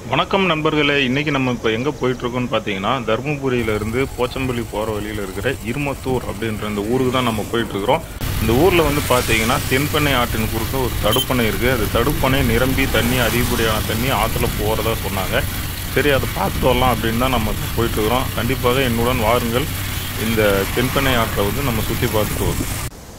வணக்கம் நண்பர்களே இன்னைக்கு நம்ம இப்போ எங்கே போயிட்டுருக்கோம்னு பார்த்தீங்கன்னா தருமபுரியிலேருந்து போச்சம்பள்ளி போகிற வழியில் இருக்கிற இருமத்தூர் அப்படின்ற இந்த ஊருக்கு தான் நம்ம போயிட்டுருக்குறோம் இந்த ஊரில் வந்து பார்த்தீங்கன்னா தென்பண்ணை ஆற்றின் குறுக்க ஒரு தடுப்பணை இருக்குது அது தடுப்பணை நிரம்பி தண்ணி அதிகப்படியான தண்ணி ஆற்றுல போகிறதா சொன்னாங்க சரி அதை பார்த்துட்டு வரலாம் அப்படின்னு தான் நம்ம போயிட்டுருக்குறோம் கண்டிப்பாக என்னுடன் வாருங்கள் இந்த தென்பண்ணை ஆற்றை வந்து நம்ம சுற்றி பார்த்துட்டு வரோம்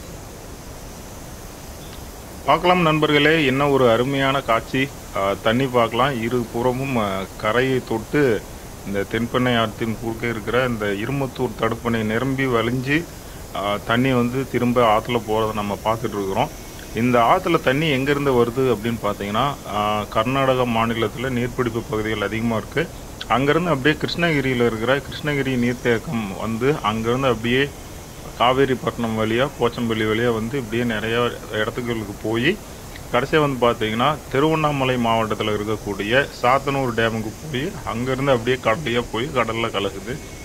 பார்க்கலாம் நண்பர்களே என்ன ஒரு அருமையான காட்சி ஆஹ் தண்ணி பார்க்கலாம் இரு புறமும் ஆஹ் கரையை தொட்டு இந்த தென்பண்ணை ஆற்றின் குறுக்கே இருக்கிற இந்த இருமத்தூர் தடுப்பணை நிரம்பி வழிஞ்சு ஆஹ் தண்ணி வந்து திரும்ப ஆற்றுல போகிறத நம்ம பார்த்துட்டு இருக்கிறோம் இந்த ஆற்றுல தண்ணி எங்கேருந்து வருது அப்படின்னு பார்த்தீங்கன்னா ஆஹ் கர்நாடக மாநிலத்தில் நீர்பிடிப்பு பகுதிகள் அதிகமாக இருக்குது அங்கேருந்து அப்படியே கிருஷ்ணகிரியில் இருக்கிற கிருஷ்ணகிரி நீர்த்தேக்கம் வந்து அங்கேருந்து அப்படியே காவேரிப்பட்டினம் வழியாக போச்சம்பள்ளி வழியாக வந்து இப்படியே நிறையா இடத்துகளுக்கு போய் கடைசியாக வந்து பார்த்தீங்கன்னா திருவண்ணாமலை மாவட்டத்தில் இருக்கக்கூடிய சாத்தனூர் டேமுக்கு போய் அங்கேருந்து அப்படியே கடலையாக போய் கடலில் கலக்குது